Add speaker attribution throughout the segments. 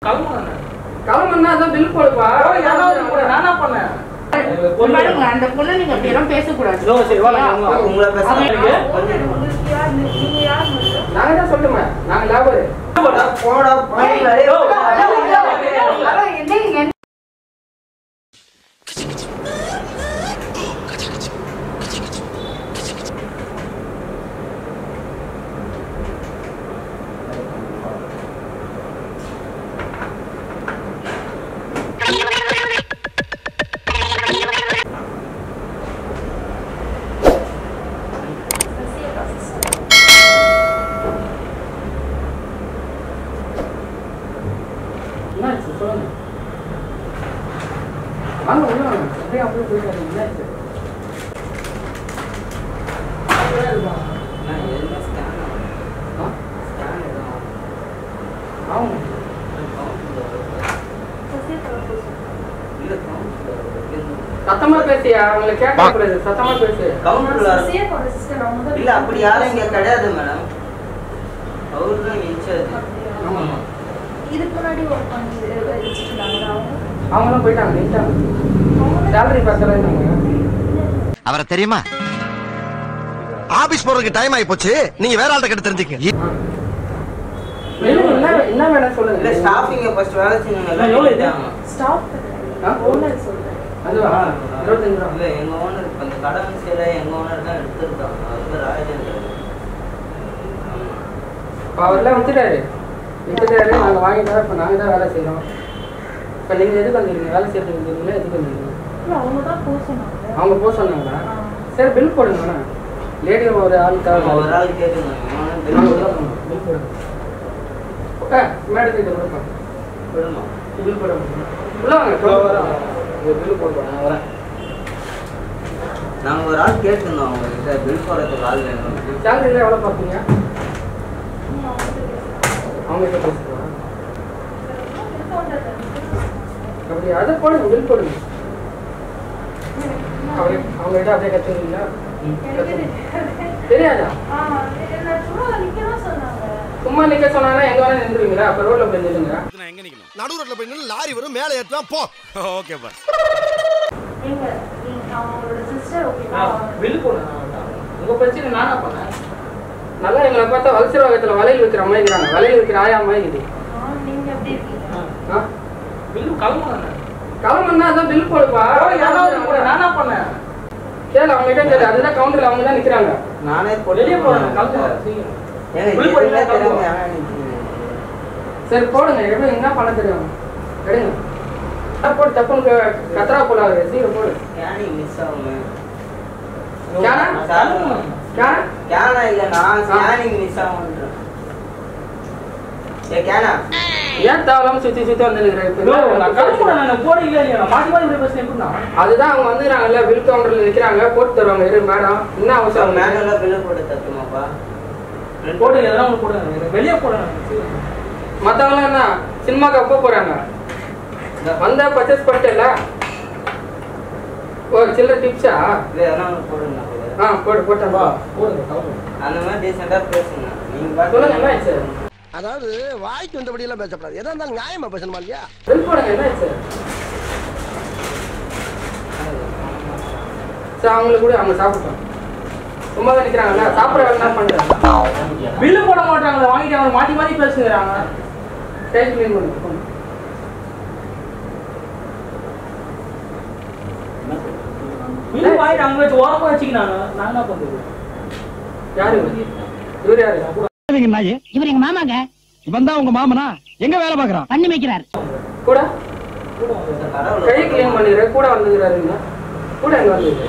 Speaker 1: கிளம்புனா அதான் பில் போடுப்பா
Speaker 2: நானா பண்ணேன்
Speaker 3: பாருங்க, அந்த பொண்ணை நீங்க அப்படி எல்லாம் பேசக்கூடாது
Speaker 2: ஓ, சரி, வாங்க, வாங்க.
Speaker 4: உங்களை பேச
Speaker 3: உங்களுக்கு யார் நீங்க யார்
Speaker 1: நாங்க தான் சொல்லுமே நாங்க லேபரு
Speaker 4: போடா பாயிண்ட் நிறைய
Speaker 3: என்ன
Speaker 1: என்னாச்சு சொல்லுங்க வாங்க உள்ள வாங்க அப்படியே அப்படியே போயிட்டு என்னாச்சு ஆ? ஆமாம் சத்தமா பேசியா அவங்கள கேட்க கூடாது சத்தமா பேசு
Speaker 4: கவுண்டர்ல இல்ல அப்படி யாரும் இங்க கிடையாது மேடம் அவரு தான் இன்சார்ஜ்
Speaker 1: ஆமா
Speaker 3: இதுக்கு முன்னாடி ஒர்க் பண்ணி வச்சுருந்தாங்களா அவங்க
Speaker 1: அவங்களும் போயிட்டாங்க நின்ட்டாங்க சேலரி பத்தலைன்னாங்க
Speaker 5: அவரை தெரியுமா ஆபீஸ் போறதுக்கு டைம் ஆகி போச்சு நீங்க வேற ஆள்கிட்ட கிட்ட தெரிஞ்சுக்க
Speaker 1: மேலும் என்ன என்ன வேணும்
Speaker 4: இல்ல
Speaker 1: சொல்லுங்க
Speaker 4: ஸ்டாஃபிங்க ஃபர்ஸ்ட் வேலை செஞ்சவங்க
Speaker 2: எல்லாம் எவ்வளவு இது?
Speaker 3: ஸ்டாப்
Speaker 1: ஆ?
Speaker 3: ஓனர் சொல்றேன்
Speaker 1: அதுவா இருபத்தஞ்சு ரூபா
Speaker 4: இல்ல எங்க ஓனர் இப்ப இந்த கடை சேர எங்க ஓனர் தான் எடுத்திருக்காங்க அது ராஜேந்திரன் ஆமா.
Speaker 1: இப்போ அவர்லாம் வித்துட்டாரு வித்துட்டாரு நாங்கள் வாங்கிட்டோம் இப்போ நாங்கள் தான் வேலை செய்கிறோம் இப்போ நீங்கள் எதுக்கு வந்துருக்கீங்க வேலை செய்யறதுக்கு வந்துருக்கீங்களா எதுக்கு வந்துருக்கீங்க
Speaker 3: இல்ல அவங்க தான் போக சொன்னாங்க
Speaker 1: அவங்க போக சொன்னாங்களா
Speaker 3: ஆ.
Speaker 1: சரி பில் போடுங்க வேணா லேடி ஒரு ஆள் தேவை
Speaker 4: ஒரு ஆள் கேட்டுருந்தாங்க ஓனர்
Speaker 1: நாங்க
Speaker 4: பில்
Speaker 1: உள்ள போகணும். பில் போடுங்க ஓகே மேடத்துக்கு இதை கொடுப்பேன்
Speaker 4: விடுமா
Speaker 1: பில் போட உள்ள வாங்க பில் போடுவேன் நான் வரேன்
Speaker 4: நாங்க ஒரு ஆள் கேட்டிருந்தோம் அவங்க கிட்ட பில் போடுறதுக்கு ஆள் வேணும்
Speaker 1: சேலரியில் எவ்வளோ பார்ப்பீங்க அவங்க கிட்ட பேசுகிறோம் அப்படி அதை போடுங்க பில் போடுங்க அவங்க அவங்க கிட்ட அப்படியே கற்றுக்கிறீங்களா தெரியாதா சும்மா நிக்க சொன்னாங்கன்னா எங்க வேணா நின்றுவீங்களா அப்ப ரோட்ல போய் நில்லுங்க
Speaker 5: நடு ரோட்ல போய் நின்னு லாரி வரும் மேலே ஏற்றுவான் போ ஓகேப்பா
Speaker 1: பில் போடுங்க உங்க பிரச்சனை நானா பண்ணேன் நல்லா எங்களை பார்த்தா வலசிரவகத்துல வலையில் விற்கிற மாதிரி இருக்கிறாங்க வலையில் விற்கிற ஆயா மாதிரி இது
Speaker 3: நீங்க எப்படி இருக்கீங்க
Speaker 1: ஆ?
Speaker 2: பில்லு கிளம்புறாங்க
Speaker 1: கிளம்புனா அதான் பில் போடுப்பா
Speaker 2: நானா பண்ணேன்
Speaker 1: கேளு அவங்க கிட்ட கேளு அதுதான் கவுண்டர்ல அவங்க தான் நிக்கிறாங்க
Speaker 4: நானே
Speaker 2: வெளியே போறேன்
Speaker 4: போட்டு
Speaker 2: கிளம்புறேன்
Speaker 4: ஏங்க
Speaker 2: உள்ள
Speaker 4: எதுவுமே
Speaker 2: போறீங்களா?
Speaker 4: தெரியாம ஏன் நிக்கிறீங்க?
Speaker 1: சரி போடுங்க எப்படி என்ன பண்ண தெரியும் எடுங்க ஆ, போடு தப்புன்னு கத்தரா போடாது சீக்கிரம் போடு
Speaker 4: கேனி மிஸ் ஆகுமே
Speaker 1: கேனா? கேனா?
Speaker 4: கேனா இல்ல நான் ஸ்கேனிங் மிஸ் ஆகுன்றேன் ஏ கேனா
Speaker 1: ஏன் தேவையில்லாம சுத்தி சுத்தி வந்து நிக்கிறேன் இப்ப
Speaker 2: நான்
Speaker 1: என்ன
Speaker 2: கிளம்புறேன் நான் போட இல்ல இல்லையா நான் மாத்தி மாத்தி இப்படி பேசுறேன் எப்படின்னா
Speaker 1: அதுதான் அவங்க வந்துடுறாங்கல்ல பில் கவுண்டர்ல நிக்கிறாங்க போட்டு தருவாங்க இரு மேடம் என்ன அவசரம்
Speaker 4: மேனுவலா பில்லு போட்டு தட்டுமாப்பா
Speaker 2: போடுங்க எதனா ஒன்று போடுங்க எனக்கு வெளியே போடுங்க
Speaker 1: மத்தவங்க என்ன சினிமாக்கு அப்போ போறாங்க வந்தா பர்ச்சேஸ் பண்ணிட்டல ஓ சில்லற டிப்ஸா
Speaker 4: இது எதனா ஒண்ணு போடுங்க
Speaker 1: ஆ போடு போட்டேன் வா
Speaker 2: போடுங்க கிளம்புங்க
Speaker 4: அந்த மாதிரி டீசெண்டா பேசுங்க நீங்க
Speaker 1: சொல்லுங்க என்ன ஆச்சு
Speaker 5: அதாவது வாய்க்கு வந்தபடி எல்லாம் பேசப்படாது எதா இருந்தாலும் நியாயமா பேசணுமா இல்லையா
Speaker 1: பில் போடுங்க என்ன ஆச்சு சரி அவங்களுக்கு கூட அவங்க சாப்பிட்டோம் சும்மா தான் நிக்கிறாங்கல்ல சாப்பிட வேலை பண்றாங்க
Speaker 2: பில்லு போட மாட்டாங்களே வாங்கிட்டு அவங்க மாத்தி மாத்தி பேசுகிறாங்க
Speaker 1: ஸ்டேஜ் கிளீன் பண்ணுங்க போங்க.
Speaker 2: பில்லு வாங்கிட்டு அங்க வச்சு ஓரமா வச்சுக்கினாங்க நான் என்ன பண்றது
Speaker 1: யாரு இவரு? இவரு யாரு
Speaker 6: இவர் எங்க மாமாங்க
Speaker 7: இவன் தான் உங்க மாமனா எங்க வேலை பாக்குறான்
Speaker 6: பண்ணி வைக்கிறார்
Speaker 1: கூட
Speaker 4: இந்த கடவுளை
Speaker 1: கை கிளீன் பண்ணிடுற கூட வந்துக்கிறாருங்க கூட எங்க வந்துருக்கு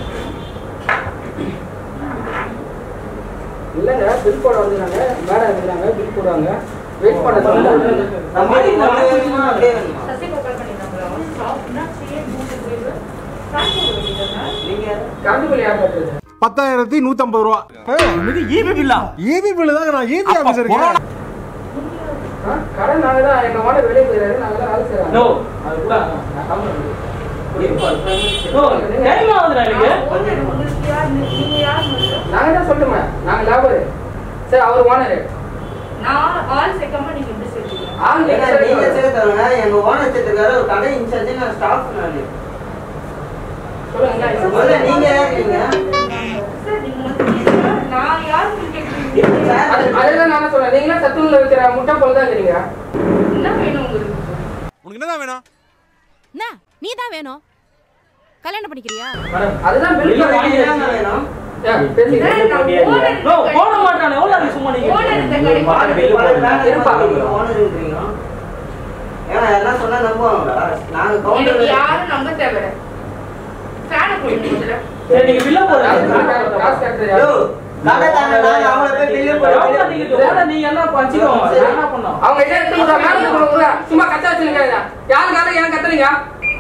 Speaker 1: இல்லைங்க பில் போட வந்துக்கிறாங்க மேடம் இருக்கிறாங்க பில் போடுவாங்க வெயிட் பண்ண சொல்லுங்க
Speaker 4: நம்ம வீட்டுக்கு நம்ம வேணுமா அப்படியே வேணுமா
Speaker 3: சசி கால் பண்ணிருந்தாங்களா ஸ்டாப்னா கிரியேட் மூணு பேர் காசு வேண்டியதுனா
Speaker 4: நீங்க
Speaker 1: கரண்ட் பில் யார் கட்டுறது
Speaker 7: பத்தாயிரத்தி நூத்தம்பது ரூபா
Speaker 2: ஈபி பில்லா
Speaker 7: ஈபி பில்லு தாங்க நான் ஈபி ஆபீசர் இருக்கேன்
Speaker 1: ஆ, கடன் நாங்க தான் எங்க மாட வெளியே போயிடாரு நாங்க தான் வேலை செய்யறோம்
Speaker 2: நோ அது கூட நோ டைம் ஆகுதுடா எனக்கு
Speaker 3: ஓனர் உங்களுக்கு யார் நீங்க யார் மட்டும்
Speaker 1: நாங்க தான் சொல்லுமே நாங்க லேபரு சரி அவர் ஓனரு
Speaker 3: நான் ஆள் சேர்க்காம நீங்க எப்படி சேர்த்தீங்க
Speaker 1: ஆள்
Speaker 4: ஏங்க,
Speaker 1: extra
Speaker 4: நீங்க
Speaker 1: வரும்.
Speaker 4: சேர்த்தவங்க எங்க ஓனர் சேர்த்துருக்காரு ஒரு கடை இன்சார்ஜ் நான் ஸ்டாஃப் நானு
Speaker 1: சொல்லுங்க
Speaker 4: முதல்ல நீங்க யார் இருக்கீங்க
Speaker 3: சார் நீங்க வந்து கேளுங்க. நான் யாருக்கு கேட்குறீங்க
Speaker 1: அது- அதுதான் நான் சொல்றேன் நீங்களா சத்துணவுல இருக்கிற முட்டை போல தான் இருக்கிறீங்க
Speaker 3: என்ன வேணும் உங்களுக்கு
Speaker 7: உனக்கு என்னதான் வேணும்
Speaker 8: என்ன நீ தான் வேணும் கல்யாணம் பண்ணிக்கிறியா
Speaker 2: மேடம்
Speaker 1: அதுதான் பில்
Speaker 2: இல்ல,
Speaker 1: பண்ணி
Speaker 2: வாங்கி
Speaker 4: என்னங்க வேணும்
Speaker 1: பேசி
Speaker 3: சார், நான் owner
Speaker 2: நோ போட மாட்டானே எவ்வளவு நேரம் சும்மா நீங்க
Speaker 3: owner இந்த கடைக்கு
Speaker 4: பல
Speaker 2: வெளில
Speaker 4: பல
Speaker 2: போடுங்க.
Speaker 4: பேனர்
Speaker 1: இருப்பா.
Speaker 4: நீங்க ஓனர் இருக்கீங்க ஏன்னா எல்லாம் சொன்னா நம்புவாங்களா நாங்க
Speaker 3: எனக்கு
Speaker 4: கவுண்டர்
Speaker 3: யாரும் நம்ப தேவையில்ல ஃபேனை கொடுங்க முதல்ல
Speaker 2: சரி நீங்க பில்ல
Speaker 1: காசு
Speaker 2: போடுங்க
Speaker 1: கட்டுறது யாரு?
Speaker 4: கடைக்காரன் நான் அவங்கள போய் பில்லு
Speaker 2: எவ்வளவு
Speaker 4: போட்டு
Speaker 2: நீங்க ஓட நீங்க என்ன பஞ்சுக்கோங்க நான் என்ன பண்ணோம்
Speaker 1: அவங்க இதை எடுத்து விடுறா, மேல இருந்து கொடுக்குறா. சும்மா கத்த வச்சிருக்காங்க யாருக்காக ஏன் கத்துறீங்க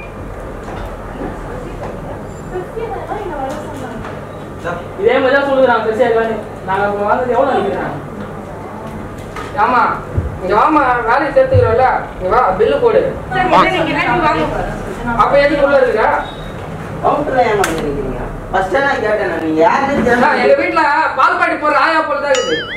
Speaker 2: இதே மாதிரி தான் சொல்லுறாங்க பெருசா இருக்கான்னு நாங்க அப்ப வாங்குறது எவ்வளவு நினைக்கிறேன்
Speaker 1: ஆமா இங்க வாமா வேலையை சேர்த்துக்கிறோம்ல இங்க வா பில்லு போடு
Speaker 3: சார் முதல்ல நீங்க என்ன வாங்க
Speaker 1: அப்ப எதுக்கு உள்ள இருக்கா
Speaker 4: கவுண்டர்ல ஏன் வந்துருக்கீங்க ஃபர்ஸ்ட் நான் கேட்டேன் நான் நீங்க யாருன்னு
Speaker 1: அண்ணா,
Speaker 4: தெரியல
Speaker 1: எங்க வீட்டுல பால் பாட்டி போற ஆயா போல தான் இருக்குது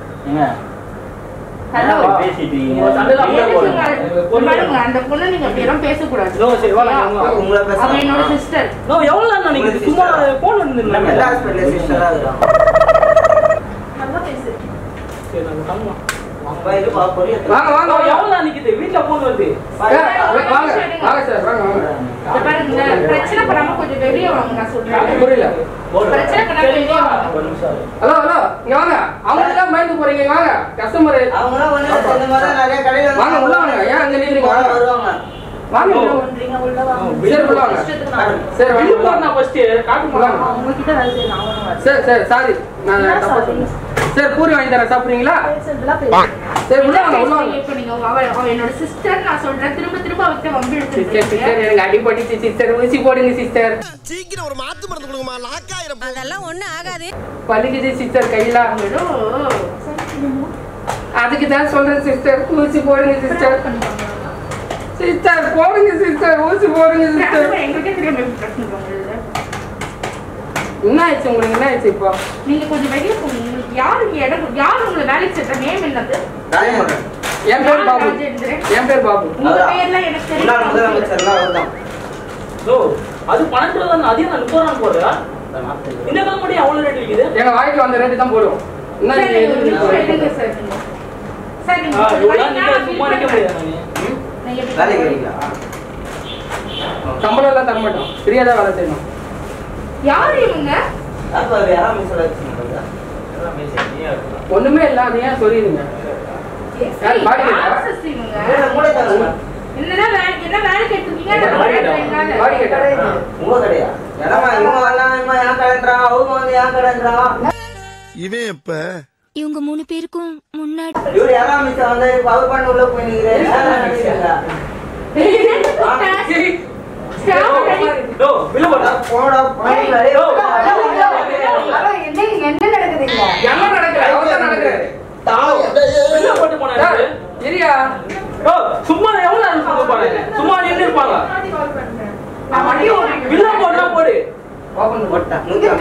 Speaker 3: ஹலோ
Speaker 2: உங்க சண்டையில அப்படியே போடுங்க எனக்கு பொண்ணு
Speaker 3: பாருங்க அந்த பொண்ணு நீங்க அப்படி எல்லாம் பேசக்கூடாது
Speaker 2: நோ சரி வா நான் வாங்க.
Speaker 4: உங்களை
Speaker 3: அவ என்னோட
Speaker 4: பேச
Speaker 3: சிஸ்டர்
Speaker 2: நோ எவ்வளவு நேரம் நினைக்கிறீங்க சும்மா போன்
Speaker 4: எல்லா
Speaker 2: வந்து
Speaker 4: ஹாஸ்பிட்டல் சிஸ்டரா இருக்கிறோம்
Speaker 3: நல்லா பேசு
Speaker 2: சரி நாங்க கிளம்புவோம்
Speaker 4: வா இருப்பா பொரியல்
Speaker 1: வாங்க வாங்க
Speaker 2: நோ,
Speaker 1: வாங்க
Speaker 2: எவ்வளவு நேரம் நிக்குது வீட்டுல போன் வருது
Speaker 1: ஏ, வாங்க வாங்க சார் வாங்க வாங்க
Speaker 3: இந்த பாருங்க பிரச்சனை பண்ணாம கொஞ்சம் வெளியே வாங்க நான் சொல்றேன்
Speaker 1: புரியல
Speaker 3: பிரச்சனை பண்ணாம வெளியே வாங்க
Speaker 2: ஒரு நிமிஷம் இரு.
Speaker 1: ஹலோ ஹலோ இங்க வாங்க அவங்க எல்லாம் பயந்து போறீங்க இங்க வாங்க கஸ்டமர்
Speaker 4: அவங்களாம் ஒண்ணு இல்ல, இந்த மாதிரி தான் நிறைய கடையில வந்து
Speaker 1: வாங்க, உள்ள வாங்க. ஏன் அங்க நிக்கிறீங்க? வாங்க.
Speaker 4: வருவாங்க
Speaker 1: வாங்க
Speaker 2: ஓ.
Speaker 1: உள்ள வாங்க.
Speaker 3: பண்றீங்க உள்ள வாங்க
Speaker 1: சரி உள்ள வாங்க
Speaker 3: இஷ்டத்துக்கு நான்
Speaker 1: சரி
Speaker 2: பில்லு
Speaker 1: வாங்க
Speaker 2: போடுனா first காட்டு
Speaker 1: வாங்க.
Speaker 2: போலாம்
Speaker 3: உங்ககிட்ட வேலை செய்யணும் அவனும் வேலை
Speaker 1: சரி சரி சாரி நான்
Speaker 3: என்ன
Speaker 1: தப்பா
Speaker 3: sorry?
Speaker 1: சொன்னேன் சரி பூரி வாங்கி தரேன் சாப்பிடுறீங்களா
Speaker 3: பேசுறதுலாம் பேசு.
Speaker 1: சரி உள்ள வாங்க உள்ள
Speaker 3: என்ன
Speaker 1: வாங்க
Speaker 3: இப்ப நீங்க அவ அவ என்னோட சிஸ்டர் நான் சொல்றேன் திரும்ப திரும்ப அவர்கிட்ட வம்பு
Speaker 1: சிஸ்டர்
Speaker 3: எடுத்துட்டு
Speaker 1: சிஸ்டர் எனக்கு அடிபட்டுச்சு சிஸ்டர் ஊசி போடுங்க சிஸ்டர்
Speaker 5: சீக்கிரம் ஒரு மாத்து மருந்து கொடுங்கம்மா லாக்காயிரம்
Speaker 8: அதெல்லாம் ஒண்ணும் ஆகாது
Speaker 1: பலிக்குது சிஸ்டர் கையில அதுக்கு தான் சொல்றேன் சிஸ்டர் ஊசி போடுங்க சிஸ்டர் சிஸ்டர் போடுங்க சிஸ்டர் ஊசி போடுங்க சிஸ்டர்
Speaker 3: எங்களுக்கே தெரியாம எப்படி பிரச்சனை பண்ணுறது
Speaker 1: என்ன ஆயிடுச்சு உங்களுக்கு என்ன ஆயிடுச்சு இப்போ
Speaker 3: நீங்க கொஞ்சம் வெளியே போங்க உங்களுக்கு யாரு இங்க இடம் யாரு உங்களை வேலைக்கு சேர்த்த நேம் என்னது
Speaker 4: ராஜேந்திரன்
Speaker 1: என் பேர் பாபு
Speaker 3: ராஜேந்திரன்.
Speaker 1: என் பேர் பாபு
Speaker 3: உங்க பேர்லாம் எனக்கு
Speaker 4: முன்னாள்
Speaker 3: தெரியும்
Speaker 4: முதலமைச்சர்லாம் அவர்தான்
Speaker 2: நோ அது பன்னெண்டு ரூபா தான் அதையும் நான் முப்பது ரூபா போடுறா இந்த கம்பெனி அவ்வளவு ரேட் விக்குது
Speaker 1: எங்க வாய்க்கு வந்த ரேட்டு தான் போடுவோம் என்ன
Speaker 3: சார்,
Speaker 1: நீங்க
Speaker 3: நீங்க ஒரு
Speaker 1: எதுக்கு
Speaker 3: நிமிஷம்
Speaker 1: நிக்கிறீங்க?
Speaker 3: இருங்க சார் நீங்க. சார், நீங்க
Speaker 2: ஆ,
Speaker 3: கொஞ்சம்
Speaker 2: இவ்வளவு
Speaker 3: வரீங்களா?
Speaker 2: நீங்க
Speaker 3: நான்
Speaker 2: சும்மா
Speaker 3: feel
Speaker 2: நிக்க
Speaker 3: பண்றேன்.
Speaker 2: முடியாது நானு.
Speaker 3: நீங்க எப்படி
Speaker 4: வேலைக்கு வரீங்களா
Speaker 1: சம்பளம் எல்லாம் தர மாட்டோம் ஃப்ரீயா தான் வேலை செய்யணும்
Speaker 3: யாரு இவங்க
Speaker 4: அப்ப அவர் யாரா மிஸ் வச்சுருக்காங்க
Speaker 1: ஒண்ணுமே இல்ல அது ஏன் சொல்லிடுங்க யாரு, பாடி கேட்டா?
Speaker 3: ஆர்எஸ்எஸ் இவங்க
Speaker 4: கூட தருங்க
Speaker 3: என்னடா வேலை என்ன வேலைக்கு எடுத்துருக்கீங்க
Speaker 2: என்ன
Speaker 3: நான்
Speaker 2: பாடி
Speaker 3: வேலை
Speaker 2: கேட்டா?
Speaker 3: செய்யலாம்னு.
Speaker 1: பாடி கேட்டா?
Speaker 4: உங்க கடையா ஏன்னா இவங்க வரலாம் இவங்க ஏன் கலண்டுறான் அவங்க வந்து ஏன் கலண்டுறான்
Speaker 5: இவன் இப்ப
Speaker 8: இவங்க மூணு பேருக்கும் முன்னாடி
Speaker 4: இவரு யாரா மிஸ் வந்து பவர் பண்ண உள்ள போய் நிக்கிறேன்
Speaker 3: Staff ready.
Speaker 2: நோ பில்லு போடுறா
Speaker 4: போடா போய் நிறைய
Speaker 2: நோ
Speaker 1: என்ன நடக்குது அவர்தான் நடக்குது
Speaker 2: பில்லு போட்டு போனா
Speaker 1: சார், இரியா
Speaker 2: ஓ சும்மா எவ்வளவு நேரம் சும்மா போறாங்க சும்மா நின்று இருப்பாங்க
Speaker 3: நான் வண்டி ஓட்டுறேன்.
Speaker 2: பில்லு போடுறா போடு
Speaker 1: ஓபன் போட்டா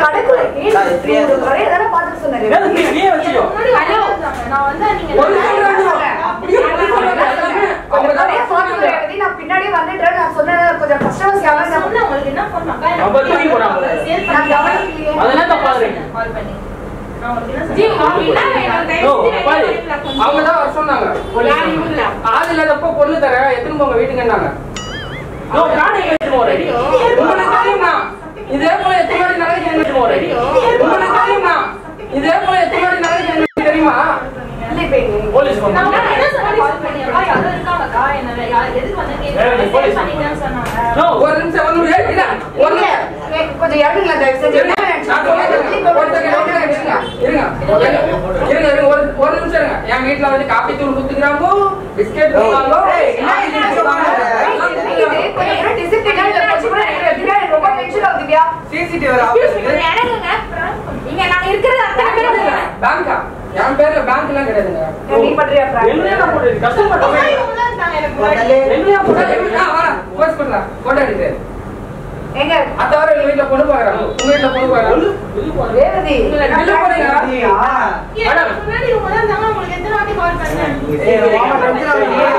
Speaker 2: வேலை செய்ய நீயே வச்சுக்கோ
Speaker 3: ஹலோ.
Speaker 1: ஒரு சொல்றாங்க அப்படியே ஒரு சொல்றாங்க எல்லாமே அவங்க தான்
Speaker 9: பின்னாடியே வந்துட்டேன் நான் சொன்ன கொஞ்சம் கஸ்டமர்ஸ் யாரும்
Speaker 3: சொன்னேன் உங்களுக்கு என்ன phone பண்ணா?
Speaker 2: நம்ம தூக்கி போறாங்க
Speaker 9: நான் கவனிக்கலையே.
Speaker 2: அதெல்லாம் தப்பா இருக்கு
Speaker 3: ஜி, உங்களுக்கு என்ன வேணும்? தயவு
Speaker 2: ஓ,
Speaker 3: செஞ்சு
Speaker 2: பாரு.
Speaker 3: வெளியே வரீங்களா கொஞ்சம்?
Speaker 1: அவங்க தான் வர சொன்னாங்க
Speaker 3: யார் இவங்களா?
Speaker 1: ஆள் இல்லாதப்போ பொண்ணு தரேன் எத்தனை போங்க வீட்டுக்குன்னாங்க
Speaker 2: நோ காடை கேட்டு போறேன்
Speaker 1: உங்களுக்கு தெரியுமா இதே போல எத்தனை வாட்டி நடக்குது உங்களுக்கு தெரியுமா இதே போல எத்தனை வாட்டி நடக்குது உங்களுக்கு தெரியுமா
Speaker 9: இல்ல, இப்ப எங்க-
Speaker 2: போலீஸ்
Speaker 3: நான்
Speaker 2: வந்தாங்க
Speaker 3: என்ன சொன்னேன்? call பண்ணி, அக்கா, யாரோ இருக்காங்கக்கா, என்ன யார் எதுக்கு வந்தேன்னு
Speaker 2: ஏய்,
Speaker 3: கேட்டேன்.
Speaker 2: நீ
Speaker 3: save
Speaker 2: போலீஸ்
Speaker 3: பண்ணிட்டேன்னு சொன்னாங்க.
Speaker 2: நோ
Speaker 1: ஒரு நிமிஷம் வந்து ஏய், இல்ல ஒரு
Speaker 9: இல்ல,
Speaker 1: நிமிஷம்
Speaker 9: ஏய், கொஞ்சம் இறங்குங்களா, தயவு செஞ்சு.
Speaker 1: இருங்க, நான் சொல்றேன். ஒரு second, ஒரு second, இருங்க. இருங்க. இருங்க, இருங்க, ஒரு ஒரு நிமிஷம் இருங்க. என் வீட்ல வந்து காபி தூள் குத்துக்கிறாங்க பிஸ்கெட் கொடுத்தாங்க
Speaker 4: ஏய், என்ன இது சொல்றாங்க?
Speaker 9: இது கொஞ்சம் கூட discipline ஆ இல்ல, கொஞ்சம் கூட எனக்கு எப்படின்னா எனக்கு ரொம்ப tension ஆகுது, திவ்யா.
Speaker 4: சிசிடிவி
Speaker 3: கொஞ்சம் இறங்குங்க. இங்க நாங்க இருக்கிறது அத்தனை பேர் இருக்கோம்.
Speaker 1: பேங்கா என் பேர்ல பேங்க் எல்லாம் கிடையாதுங்க
Speaker 9: நீ பண்றியா, Frank?
Speaker 2: எங்கேயா போட்டு கஷ்டப்பட்டு
Speaker 3: இவங்க தான் இருக்காங்க எனக்கு முன்னாடி.
Speaker 2: எங்கேயா போட்டு
Speaker 1: போஸ்ட் பண்ணலாம் போட்டோ எடுக்கிறேன்
Speaker 9: எங்க?
Speaker 1: அத வர எங்க வீட்ல பொண்ணு பாக்குறாங்க உங்க வீட்ல பொண்ணு பாக்குறாங்க
Speaker 2: பில்லு போடுறா
Speaker 9: ரேவதி.
Speaker 1: உங்களை பில்லு போடுங்க
Speaker 3: எனக்கு முன்னாடி இவங்க தான் இருந்தாங்க, உங்களுக்கு எத்தனை வாட்டி call பண்ணேன்?
Speaker 4: ஏய், வாமா, டென்ஷன் ஆகுது.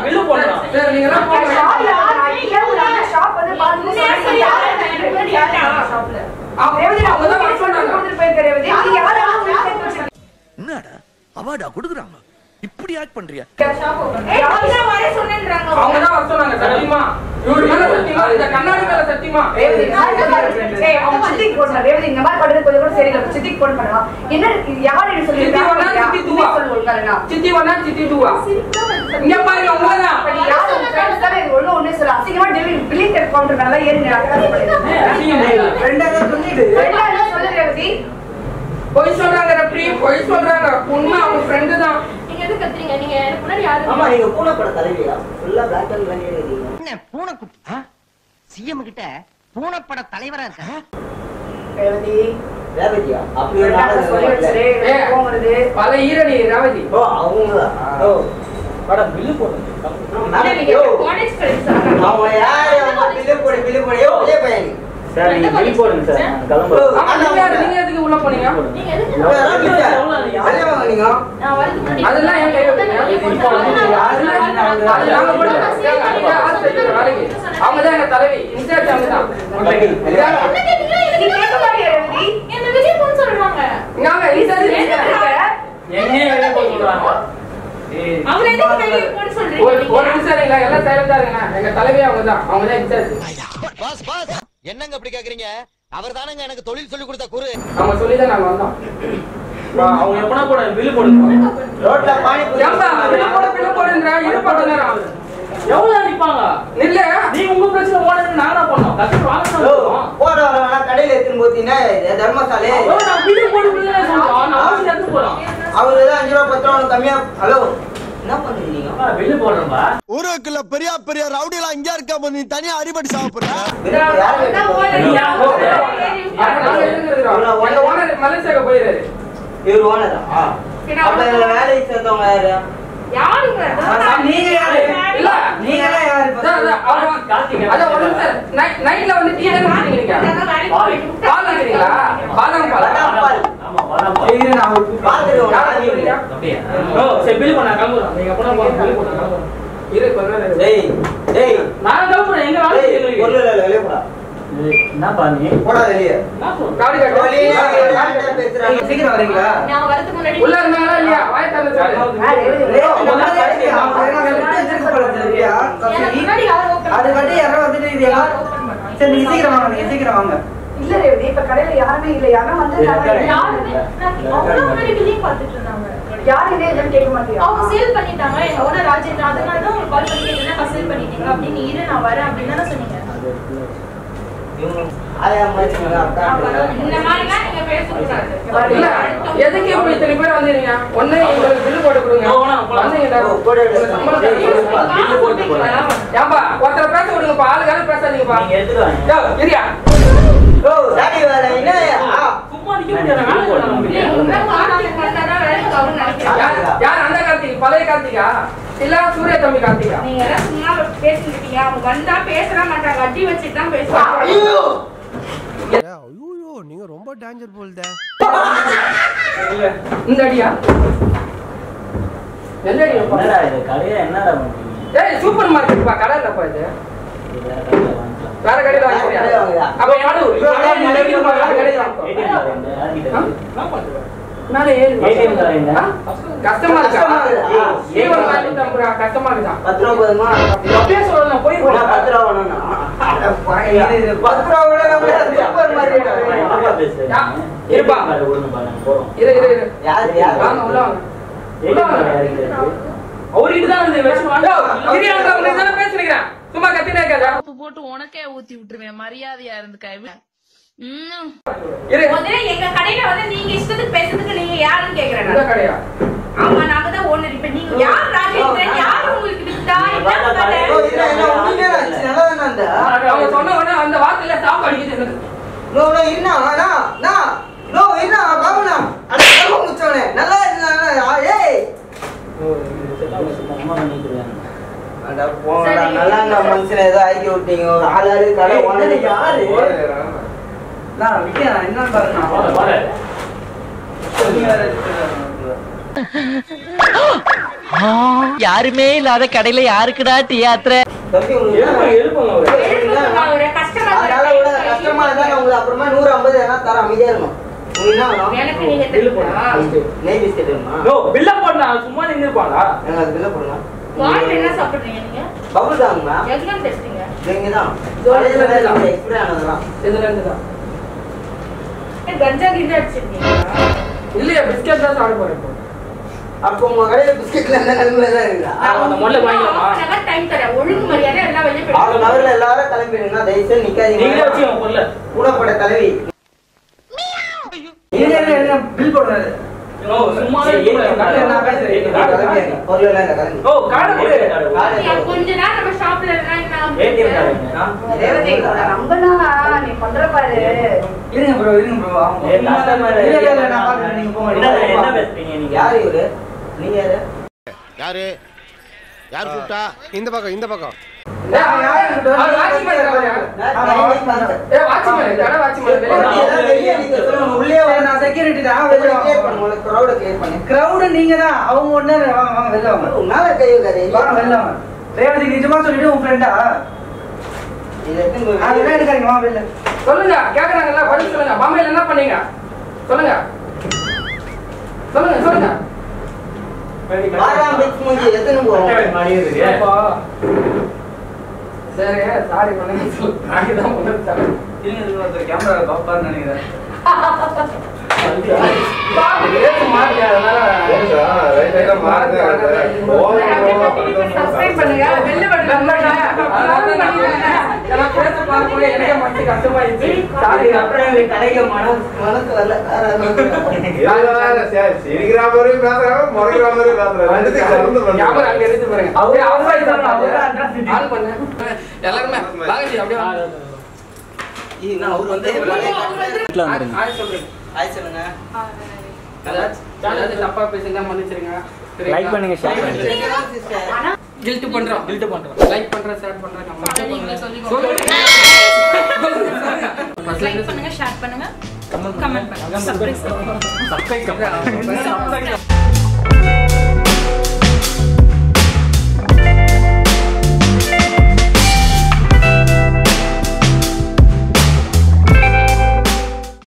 Speaker 2: நான் பில்லு போடுறேன்
Speaker 1: சரி நீங்க எல்லாம் போங்க
Speaker 9: ஷாப் யாரு ஷாப் வந்து பாத்து
Speaker 3: சரி, யாரு யாரு
Speaker 9: ஷாப்ல
Speaker 1: அவங்க
Speaker 9: ரேவதி நான்
Speaker 1: அவங்க தான் வர
Speaker 9: உங்களுக்கு
Speaker 1: சொன்னாங்க
Speaker 9: கொடுத்துட்டு போயிருக்கேன் ரேவதி நீங்க யாரை சேர்த்து வச்சிருக்கீங்க
Speaker 5: என்னடா அவார்டா கொடுக்குறாங்க இப்படி ஆக்ட் பண்றியா
Speaker 9: ஷாப் ஓபன்
Speaker 3: ஏய், அவங்க தான் வர சொன்னேன்றாங்க.
Speaker 1: அவங்க தான் வர சொன்னாங்க சத்தியமா இவரு மேல சத்தியமா இந்த கண்ணாடி மேல சத்தியமா
Speaker 9: ரேவதி ஏய் அவங்க சித்திக்கு போன் பண்ணு ரேவதி இந்த மாதிரி படுறது கொஞ்சம் கூட சரியில்லை சித்திக்கு போன் பண்ணலாம் என்ன இது யார் என்ன சொல்லி
Speaker 1: சித்தி ஒண்ணா சித்தி டூவா
Speaker 9: சொல்லு ஒழுங்கா
Speaker 1: சித்தி ஒண்ணா சித்தி டூவா இங்க பாருங்க உங்களதான்
Speaker 9: அப்ப நீ யார் உங்க ஃப்ரெண்ட்ஸ் தானே இது ஒழுங்கா ஒண்ணே சொல்லு அசிங்கமா டெலிவரி பில்லிங் கவுண்டர் மேல ஏறி நீ அக்கறை
Speaker 4: ரெண்டாவது சொல்லிடு
Speaker 9: என்ன சொல்லு ரேவதி
Speaker 1: பொய் சொல்றாங்க ரெப்ரி பொய் சொல்றாங்க உண்மை அவங்க ஃப்ரெண்டு தான்
Speaker 3: நீங்க எதுக்கு கத்துறீங்க? நீங்க எனக்கு முன்னாடி யாரு
Speaker 4: ஆமா நீங்க பூனை பட தலைவியா ஃபுல்லா பிளாக் அண்ட் பண்ணியே இருக்கீங்க
Speaker 6: என்ன பூனை குட்டி சிஎம் கிட்ட பூனைப்பட தலைவரா இருக்க
Speaker 9: ரேவதி
Speaker 4: ரேவதியா அப்படி ஒரு
Speaker 9: ரெண்டாவது சொல்லி
Speaker 4: நாடகம்
Speaker 9: வச்சிரு
Speaker 4: வரல.
Speaker 1: ஏ.
Speaker 9: கோவம் வருது
Speaker 1: பல ஈரணி ரேவதி
Speaker 4: ஓ அவங்களா ஓ
Speaker 2: மேடம் பில்லு போடுங்க
Speaker 4: மேடம்,
Speaker 3: நீங்க
Speaker 4: யோ,
Speaker 3: காலேஜ் ஃப்ரெண்ட்ஸ்
Speaker 4: அவங்க யாரு அவங்க பில்லு போடு பில்லு போடு யோ இதே பையன்
Speaker 2: சார் நீங்க பில் போடுங்க சார் நான் கிளம்புறேன்
Speaker 1: ஆமா, நீங்க யாரு? நீங்க எதுக்கு உள்ள போனீங்க
Speaker 3: நீங்க எதுக்கு
Speaker 4: வெளியே வாங்க நீங்க
Speaker 3: நான் வரதுக்கு முன்னாடி
Speaker 1: அதெல்லாம் ஏன் கையில வைக்கிறீங்க? அது நாங்க போட்டு வச்சிருக்காங்க. அதுக்கு ஆள் சேர்க்கிற வேலைக்கு. அவங்க தான் எங்க தலைவி இன்சார்ஜ் அவங்க தான்
Speaker 3: என்ன கேட்டீங்க?
Speaker 9: நீ
Speaker 3: எனக்கு
Speaker 9: கேட்க மாட்டியா ரேவதி
Speaker 3: என்ன வெளியே போன்னு சொல்றாங்க.
Speaker 1: இங்க வாங்க, இன்சார்ஜ் நீங்க.
Speaker 2: என்னையே வெளியே போக சொல்றாங்க ஏய்,
Speaker 3: அவங்கள எதுக்கு வெளியே போன்னு சொல்றீங்க
Speaker 1: ஒரு ஒரு
Speaker 3: நீங்க?
Speaker 1: நிமிஷம் இருங்க எல்லாம் சைலண்டா இருங்க எங்க தலைவி அவங்க தான் அவங்க தான் இன்சார்ஜ்
Speaker 5: பாஸ் பாஸ் என்னங்க அப்படி கேக்குறீங்க அவர் தானங்க எனக்கு தொழில் சொல்லி கொடுத்த குரு
Speaker 1: அவங்க சொல்லி தான் நாங்க வந்தோம்
Speaker 2: அவங்க எப்பனா போட பில்லு போடுங்க
Speaker 4: ரோட்ல பானி
Speaker 1: ஏம்பா பில்ல போட பில்ல போடுன்ற இருப்பா கொஞ்ச நேரம்
Speaker 2: எவ்வளவு அடிப்பாங்க
Speaker 1: இல்ல
Speaker 2: நீ உங்க பிரச்சனை போனது நான் தான் பண்ணோம் கஷ்டம் வாங்க
Speaker 4: போட வரவனா கடையில எடுத்துன்னு போத்தீங்கன்னா இது தர்மசாலை
Speaker 2: நான் பில்லு போடுறதுன்னு சொல்றோம் நான் அவசியம் எடுத்து போறோம்
Speaker 4: அவரு தான் அஞ்சு ரூபா பத்து ரூபா உனக்கு கம்மியா ஹலோ என்ன பண்றீங்க
Speaker 2: பில்லு போடுறேன்பா
Speaker 5: ஊருக்குள்ள பெரிய பெரிய ரவுடி எல்லாம் இங்க இருக்க நீ தனியா அடிபடி சாப்பிடுற
Speaker 4: யாரு
Speaker 3: நான் ஓனர்
Speaker 2: நீ யார்?
Speaker 1: நாங்க இருக்கிறோம் எங்க ஓனர் மலேசியாக்கு போயிடுறாரு
Speaker 4: இவர் ஓனரா அப்ப இதுல வேலைக்கு சேர்த்தவங்க யாரு
Speaker 3: யாருங்க
Speaker 4: நீங்க யாரு
Speaker 1: இல்ல
Speaker 4: நீங்க எல்லாம் யாரு
Speaker 1: அதான், அதான், அவர்
Speaker 2: கார்த்திக்
Speaker 1: அதான் ஒரு நிமிஷம். நை- நைட்ல வந்து டீ என்ன குடிக்கிறீங்க பால் வைக்கிறீங்களா பாதாம் பால்
Speaker 4: பாதாம் பால்.
Speaker 2: ஆமா வாடாப்பா
Speaker 4: பாத்துட்டு
Speaker 1: யார் குடிக்கிறீங்க?
Speaker 2: அப்படியே ஓ சரி பில்லு பண்ண கிளம்புறோம் நீங்க எப்பனா போங்க பில்லு பண்ண கிளம்புறோம்
Speaker 1: இரு கொஞ்ச நேரம் இரு.
Speaker 4: டேய் டேய்
Speaker 2: நான் கிளம்புறேன் எங்க வேலை
Speaker 4: டேய்
Speaker 2: செய்யுங்க
Speaker 4: பொருள் இல்ல வெளியே போடா
Speaker 2: என்னப்பா நீ
Speaker 4: போடா வெளியே
Speaker 2: என்ன சொல்ற
Speaker 1: காடி காட்டு.
Speaker 4: வெளியே யார்கிட்ட பேசுறாங்க சீக்கிரம் வரீங்களா
Speaker 3: நான் வரதுக்கு முன்னாடி
Speaker 1: உள்ள இருந்தாங்களா இல்லையா வாய் திறந்து சொல்லு.
Speaker 3: எனக்கு முன்னாடி யார் ஓபன்
Speaker 4: அது மட்டும் யாரோ வந்துட்டு இது எல்லாம்
Speaker 3: யார் ஓபன் பண்ணா
Speaker 4: சரி நீங்க சீக்கிரம் வாங்க நீங்க சீக்கிரம் வாங்க
Speaker 9: இல்ல ரேவதி இப்ப கடையில யாருமே இல்ல யாரும் வந்து
Speaker 3: யாருமே நான் அவங்க முன்னாடி பில்லிங் பார்த்துட்டு இருந்தாங்க
Speaker 9: யாரு என்ன இல்லைன்னு கேட்க மாட்டியா
Speaker 3: அவங்க சேல் பண்ணிட்டாங்க எங்க ஓனர் ராஜேந்திரன் அதனால தான் உங்களுக்கு கால் பண்ணி கேட்டேன்னா சேல் பண்ணிட்டீங்க அப்படின்னு இரு நான் வரேன் அப்படின்னு தானே சொன்னீங்க
Speaker 4: இவங்க ஆயா மனுஷங்க அக்கா
Speaker 3: இந்த மாதிரிலாம் நீங்க பேசக்கூடாது
Speaker 1: இல்ல எதுக்கு இப்ப இத்தனை பேர் வந்தீங்க ஒண்ணு எங்களுக்கு பில்லு போட்டு கொடுங்க
Speaker 2: ஓ, வேணாம், போலாம்.
Speaker 1: வந்தீங்கடா.
Speaker 4: ஓ, போடு, போடு.
Speaker 1: உங்க சம்பளத்தை கொடுங்க.
Speaker 2: பில்லு போட்டு போறேன்
Speaker 1: ஏம்பா ஒருத்தரை பேச விடுங்கப்பா ஆளுக்கால பேசாதீங்கப்பா
Speaker 2: நீங்க எடுத்துட்டு வாங்க
Speaker 1: யோ, இரியா
Speaker 4: ஓ டாடி வேற என்ன
Speaker 2: சும்மா நிக்க முடியாது வேலை போடணும்
Speaker 1: யார் யார் அந்த கார்த்திக் பழைய கார்த்திகா இல்ல சூர்யா தம்பி கார்த்திகா
Speaker 3: நீங்க எல்லாம் சும்மா பேசிட்டு இருக்கீங்க அவங்க வந்தா பேச மாட்டாங்க அடி வச்சுட்டு தான் பேசுவாங்க
Speaker 5: ஐயோ நீங்க ரொம்ப டேஞ்சர் போல்தே
Speaker 1: இந்த அடியா எந்த அடியாப்பா
Speaker 2: என்னடா இது கடையில என்னடா பண்றீங்க
Speaker 1: ஏய் சூப்பர் மார்க்கெட்ப்பா கடை இல்லப்பா இது
Speaker 2: இது வேற கடையில வாங்கிக்கலாம்
Speaker 1: வேற கடையில வாங்க முடியாது அப்ப யாரு வேற கடையில வாங்க
Speaker 2: ஏடிஎம் கார்டு யார்கிட்ட இருக்கு?
Speaker 1: மேல ஏறி
Speaker 2: ATM தரேங்க.
Speaker 1: கஷ்டமா இருக்கா
Speaker 4: கஷ்டமா இருக்குதா?
Speaker 1: ஈவன் வாங்கி தம்புறா கஷ்டமா இருக்கா
Speaker 4: பத்து ரூபா போதுமா
Speaker 1: அப்படியே சொல்லணும் போய்
Speaker 4: நான் பத்து ரூபா வேணும்னா இது பத்து ரூபா விட நம்ம சூப்பர் மார்க்கெட்
Speaker 2: என்னப்பா பேசுறீங்க?
Speaker 1: யா,
Speaker 2: ATM
Speaker 1: இருப்பா.
Speaker 2: கார்டு கொடுங்க பாருங்க, போறோம்.
Speaker 1: இரு இரு இரு
Speaker 4: யாரு யாரு
Speaker 1: வாங்க உள்ள வாங்க
Speaker 2: ATM கார்டு யார்கிட்ட இருக்கு?
Speaker 1: அவர்கிட்ட தான் வந்து வச்சு வாங்க கிரியாங்க உங்க தான பேசுறீங்க சும்மா கத்தினே இருக்காத
Speaker 8: உப்பு போட்டு உனக்கே ஊத்தி விட்டுருவேன் மரியாதையா இருந்துக்க ம்
Speaker 1: இரு
Speaker 3: முதல்ல எங்க கடையில வந்து நீங்க இஷ்டத்துக்கு பேசுறதுக்கு நீங்க யாருன்னு கேக்குறேன்
Speaker 1: இந்த
Speaker 3: நான்.
Speaker 1: கடையா
Speaker 3: ஆமா நாங்க தான் ஓனர் இப்ப நீங்க யார் ராஜேந்திரன் யார் உங்களுக்கு வித்தா என்ன
Speaker 4: ஓ,
Speaker 3: கதை?
Speaker 4: இதுல என்ன ஒண்ணுமே ஆச்சு நல்லா தானே அந்த
Speaker 1: அவங்க சொன்ன உடனே அந்த வார்த்தையில ஸ்டாப் அடிக்குது எனக்கு
Speaker 4: நோ நோ என்ன அண்ணா அண்ணா நோ என்ன பாபுண்ணா அட கருவ முச்சவனே நல்லா இருந்தா ஏய்
Speaker 2: ஓ, இது செட் ஆகல, சும்மா அம்மா பண்ணிட்டு இருக்காங்க.
Speaker 4: அட போங்கடா நல்லா இந்த மனுஷனை ஏதோ ஆக்கி விட்டீங்க ஒரு ஆளாரு கடை ஓனர் யாரு நான் விக்கா என்ன பாருங்க
Speaker 2: வாடா, வாடா.
Speaker 6: யாருமே இல்லாத கடையில யாருக்குடா டியாத்திர
Speaker 4: தம்பி உங்களுக்கு
Speaker 2: எழுப்புங்க எழுப்புங்க அவரை.
Speaker 3: எழுப்புங்க, ஒரு customer
Speaker 4: அதனால
Speaker 3: வர
Speaker 4: கூட கஷ்டமா இருந்தா நான் உங்களுக்கு அப்புறமா நூறு ஐம்பது எதனா தர அமைதியா இருக்கும் உங்களுக்கு என்ன வேணும்
Speaker 3: எனக்கு நீங்க
Speaker 2: எழுப்புங்க.
Speaker 3: தெரியுமா?
Speaker 4: நெய் பிஸ்கெட் வேணுமா
Speaker 2: யோ, பில்ல போடுனா, சும்மா நின்னுப்பாங்களா?
Speaker 4: எங்க அது பில்ல போடுங்க
Speaker 3: வாயில் என்ன சாப்பிடுறீங்க நீங்க
Speaker 4: பபுள் தாங்கம்மா
Speaker 3: எங்க பேசுறீங்க
Speaker 4: இங்க தான்
Speaker 1: இதோ
Speaker 4: எக்ஸ்பிரி ஆனதெல்லாம்
Speaker 1: இதுல இருந்து தான்
Speaker 3: கஞ்சா கிஞ்சா அடிச்சிருக்கீங்க
Speaker 1: இல்லையா பிஸ்கெட் தான் சாப்பிட போறேன் இப்போ.
Speaker 4: அப்போ உங்க கடையில பிஸ்கெட்ல எந்த நிலைமையில தான் இருக்குதா
Speaker 2: நான் அந்த முதல்ல வாங்கிக்கலாமா?
Speaker 3: டைம் தரேன் ஒழுங்கு மரியாதை எல்லாம் வெளியே
Speaker 4: ஆறு
Speaker 3: போயிட்டு
Speaker 4: நகர்ல எல்லாரும் கிளம்பிடுங்க தயவுசெய்து
Speaker 2: நீங்களே
Speaker 4: நிக்காதீங்க
Speaker 2: வச்சுக்கோங்க பொருளை.
Speaker 4: கூடப்பட தலைவி
Speaker 1: பில் போடுறது
Speaker 2: யோ, சும்மாவே இருக்க
Speaker 1: நான் பேசுறேன்.
Speaker 2: கூடாது.
Speaker 4: பொருள் எல்லாம் இந்த கிளம்பி
Speaker 2: யோ, கார்டு கொடு.
Speaker 3: கொஞ்ச நேரம் நம்ம ஷாப்ல இருந்தா
Speaker 2: ATM
Speaker 3: என்ன
Speaker 2: கார்டு வேணுமா?
Speaker 9: ரேவதி உன்னை நம்பலாம் நீ பண்ற பாரு
Speaker 1: இருங்க ப்ரோ இருங்க ப்ரோ
Speaker 2: ஏய், customer
Speaker 1: இல்ல இல்ல இல்ல நான் பாக்குறேன் நீங்க போங்க
Speaker 2: என்ன
Speaker 1: நீங்க
Speaker 2: என்ன
Speaker 1: போங்க.
Speaker 2: பேசுறீங்க நீங்க?
Speaker 4: யாரு இவரு நீங்க யாரு
Speaker 5: யாரு யார் கூப்பிட்டா
Speaker 7: இந்த பக்கம் இந்த பக்கம்
Speaker 1: ஏய், அவன் யாரு? அவன் watchman இருக்காரு. ஏய், watchman, கடை watchman, வெளியே வா.
Speaker 4: வெளியே நீங்க சொல்லுங்க உள்ளே
Speaker 1: சரி,
Speaker 4: வாங்க
Speaker 1: நான் security தான்,
Speaker 4: வெளியே
Speaker 1: வெளியே
Speaker 4: clear
Speaker 1: வாங்க.
Speaker 4: பண்ணுங்க crowd clear பண்ணு
Speaker 1: crowd நீங்க தான் அவங்க ஒண்ணு வாங்க வாங்க வெளில வாங்க
Speaker 4: உன்னால கை வைக்காதே
Speaker 1: வாங்க வெளில வாங்க ரேவதி நிஜமா சொல்லிட்டு உன் ஃப்ரெண்டா
Speaker 4: இது எடுத்துன்னு போய்
Speaker 1: அதெல்லாம் எடுக்காதீங்க வாங்க வெளில சொல்லுங்க கேக்குறாங்கல்ல பதில் சொல்லுங்க பாம்பேல என்ன பண்ணீங்க சொல்லுங்க சொல்லுங்க சொல்லுங்க
Speaker 4: ஆறாம் பிச் மூஞ்சி எத்தனை போவோம்
Speaker 2: மணி இருக்கு.
Speaker 1: அப்பா. சரி சாரி பண்ணுங்க சொல்லு நாங்க தான் முதல் தலை கேமரா பாப்பான்னு நினைக்கிறேன் ரேட்டு மாறியா,
Speaker 9: சப்ஸ்கிரைப் பண்ணுங்க வெளில
Speaker 1: எனக்கு பேச பார்க்கும்போது எனக்கே மனசு கஷ்டமாயிடுச்சு சாரி
Speaker 4: அப்புறம் எங்களுக்கு கடைக்கு மனசு மனசு வரல வேற
Speaker 1: ஞாபகம் அங்க இருந்து பாருங்க அப்படியே ஆஃப் ஆயிட்டாங்க ஆன் பண்ணு எல்லாருமே வாங்கடி அப்படியே வாங்க.
Speaker 4: இது நான் அவர் வந்து
Speaker 1: ஆ- ஆ சொல்றேன்
Speaker 4: ஹாய் சொல்லுங்க
Speaker 1: ஏதாச்சும் தப்பா பேசியிருந்தா மன்னிச்சிருங்க
Speaker 2: Like பண்ணுங்க, share பண்ணுங்க.
Speaker 4: நீங்க தான் sister.
Speaker 1: கில்ட் பண்றோம்
Speaker 2: Guilt பண்றோம்.
Speaker 1: லைக் பண்றேன் ஷேர் பண்றேன் நம்ம
Speaker 3: நீங்களே சொல்லிக்கோங்க.
Speaker 1: சொல்லுங்க
Speaker 3: லைக் பண்ணுங்க ஷேர் பண்ணுங்க கமெண்ட் பண்ணுங்க சப்ஸ்கிரைப்
Speaker 2: Subscribe பண்ணுங்க.